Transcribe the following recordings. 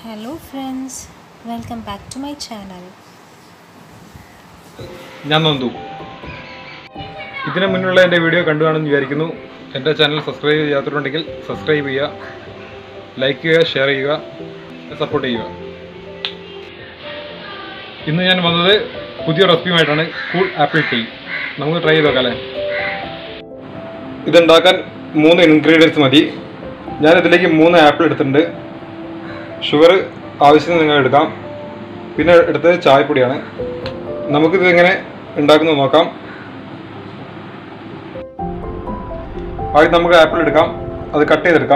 Hello friends, welcome back to my channel. ഞാൻ നന്ദു ഇതിനു മുന്നുള്ള എൻ്റെ വീഡിയോ കണ്ടു കാണുമെന്ന് വിചാരിക്കുന്നു എൻ്റെ ചാനൽ സബ്സ്ക്രൈബ് ചെയ്യാത്തവരുണ്ടെങ്കിൽ സബ്സ്ക്രൈബ് ചെയ്യുക ലൈക്ക് ചെയ്യുക ഷെയർ ചെയ്യുക സപ്പോർട്ട് ചെയ്യുക ഇന്ന് ഞാൻ വന്നത് പുതിയ റെസിപ്പിയുമായിട്ടാണ് കൂൾ ആപ്പിൾ ടീ നമുക്ക് ട്രൈ ചെയ്ത് നോക്കാം അല്ലേ ഇതുണ്ടാക്കാൻ മൂന്ന് ഇൻഗ്രീഡിയൻസ് മതി ഞാൻ ഇതിലേക്ക് മൂന്ന് ആപ്പിൾ എടുത്തിട്ടുണ്ട് ഷുഗർ ആവശ്യത്തിന് നിങ്ങൾ എടുക്കാം പിന്നെ എടുത്തത് ചായപ്പൊടിയാണ് നമുക്കിത് എങ്ങനെ ഉണ്ടാക്കുന്നത് നോക്കാം ആദ്യം നമുക്ക് ആപ്പിൾ എടുക്കാം അത് കട്ട് ചെയ്തെടുക്കാം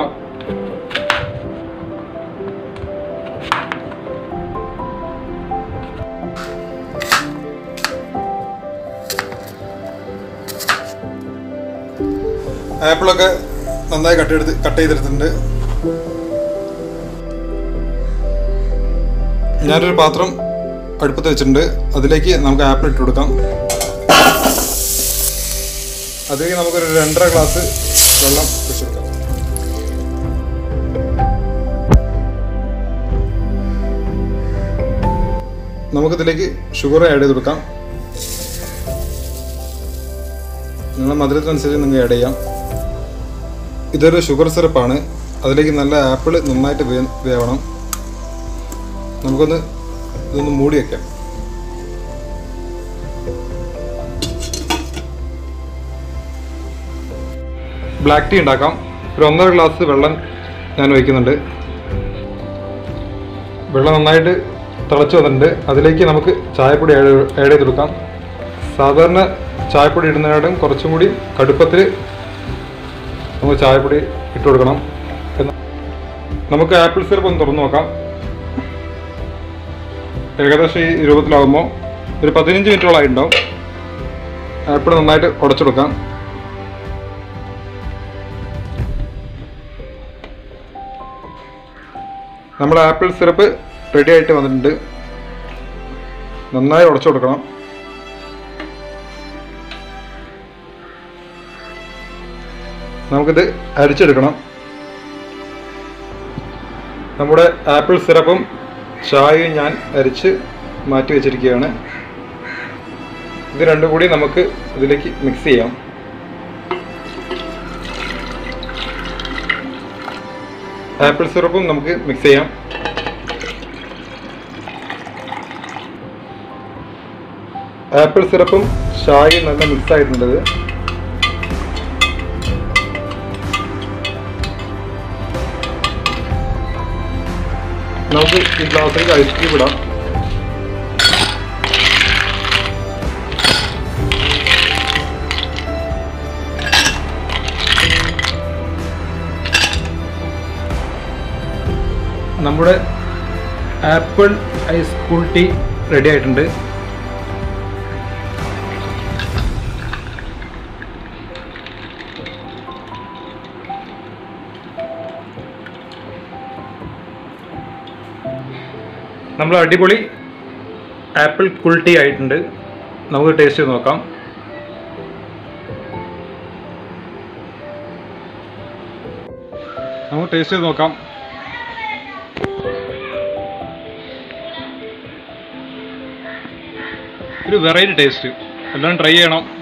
ആപ്പിളൊക്കെ നന്നായി കട്ട് എടുത്ത് കട്ട് ചെയ്തെടുത്തിട്ടുണ്ട് ഞാനൊരു പാത്രം അടുപ്പത്ത് വെച്ചിട്ടുണ്ട് അതിലേക്ക് നമുക്ക് ആപ്പിൾ ഇട്ട് കൊടുക്കാം അതിലേക്ക് നമുക്കൊരു രണ്ടര ഗ്ലാസ് വെള്ളം വെച്ച് കൊടുക്കാം നമുക്കിതിലേക്ക് ഷുഗർ ആഡ് ചെയ്ത് കൊടുക്കാം നിങ്ങളുടെ മധുരത്തിനനുസരിച്ച് നിങ്ങൾക്ക് ആഡ് ചെയ്യാം ഇതൊരു ഷുഗർ സിറപ്പാണ് അതിലേക്ക് നല്ല ആപ്പിൾ നന്നായിട്ട് വേ വേവണം നമുക്കൊന്ന് ഇതൊന്ന് മൂടി വയ്ക്കാം ബ്ലാക്ക് ടീ ഉണ്ടാക്കാം ഒരു ഒന്നര ഗ്ലാസ് വെള്ളം ഞാൻ ഒഴിക്കുന്നുണ്ട് വെള്ളം നന്നായിട്ട് തിളച്ച് വന്നിട്ടുണ്ട് അതിലേക്ക് നമുക്ക് ചായപ്പൊടി ആഡ് ആഡ് ചെയ്ത് കൊടുക്കാം സാധാരണ ചായപ്പൊടി ഇടുന്നതിനായിട്ടും കുറച്ചും കൂടി കടുപ്പത്തിൽ നമുക്ക് ചായപ്പൊടി ഇട്ട് കൊടുക്കണം എന്ന് നമുക്ക് ആപ്പിൾ സിറപ്പ് ഒന്ന് തുറന്നു നോക്കാം ഏകദേശം ഈ രൂപത്തിലാകുമ്പോൾ ഒരു പതിനഞ്ച് മിനിറ്റോളായി ഉണ്ടാവും ആപ്പിൾ നന്നായിട്ട് ഉടച്ചെടുക്കാം നമ്മുടെ ആപ്പിൾ സിറപ്പ് റെഡി ആയിട്ട് വന്നിട്ടുണ്ട് നന്നായി ഉടച്ചു കൊടുക്കണം നമുക്കിത് അരിച്ചെടുക്കണം നമ്മുടെ ആപ്പിൾ സിറപ്പും ചായയും ഞാൻ അരിച്ച് മാറ്റി വെച്ചിരിക്കുകയാണ് ഇത് രണ്ടും കൂടി നമുക്ക് ഇതിലേക്ക് മിക്സ് ചെയ്യാം ആപ്പിൾ സിറപ്പും നമുക്ക് മിക്സ് ചെയ്യാം ആപ്പിൾ സിറപ്പും ചായയും നല്ല മിക്സ് ആയിട്ടുണ്ട് ഇത്. നമുക്ക് ഈ ഗ്ലാസ്സിലേക്ക് ഐസ്ക്രീം ഇടാം നമ്മുടെ apple ice cool tea ready ആയിട്ടുണ്ട് നമ്മൾ അടിപൊളി ആപ്പിൾ കൂൾ ടീ ആയിട്ടുണ്ട് നമുക്ക് ടേസ്റ്റ് ചെയ്ത് നോക്കാം നമുക്ക് ടേസ്റ്റ് ചെയ്ത് നോക്കാം ഒരു വെറൈറ്റി ടേസ്റ്റ് എല്ലാവരും ട്രൈ ചെയ്യണം